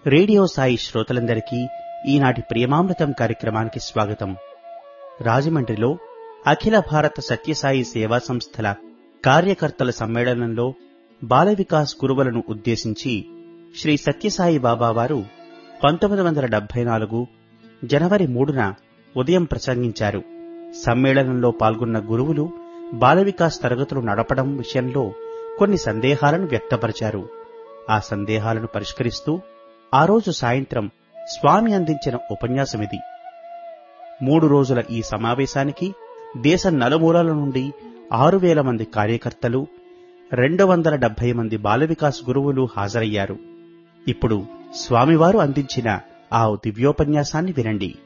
radio Sai శ్రోతలందరికీ ఈనాటి ప్రియమామృతం కార్యక్రమానికి స్వాగతం రాజమండ్రిలో అఖిల భారత సత్యసాయి సేవా సంస్థల కార్యకర్తల సమ్మేళనంలో బాల వికాస్ గురువులను ఉద్దేశించి శ్రీ సత్యసాయి బాబా వారు పంతొమ్మిది వందల డెబ్బై నాలుగు జనవరి మూడున ఉదయం ప్రసంగించారు సమ్మేళనంలో పాల్గొన్న గురువులు బాల వికాస్ తరగతులు నడపడం విషయంలో కొన్ని సందేహాలను వ్యక్తపరిచారు ఆ సందేహాలను పరిష్కరిస్తూ ఆ రోజు సాయంత్రం స్వామి అందించిన ఉపన్యాసమిది మూడు రోజుల ఈ సమావేశానికి దేశ నలుమూలల నుండి ఆరు వేల మంది కార్యకర్తలు రెండు వందల డెబ్బై మంది బాల వికాస్ గురువులు హాజరయ్యారు ఇప్పుడు స్వామివారు అందించిన ఆ దివ్యోపన్యాసాన్ని వినండి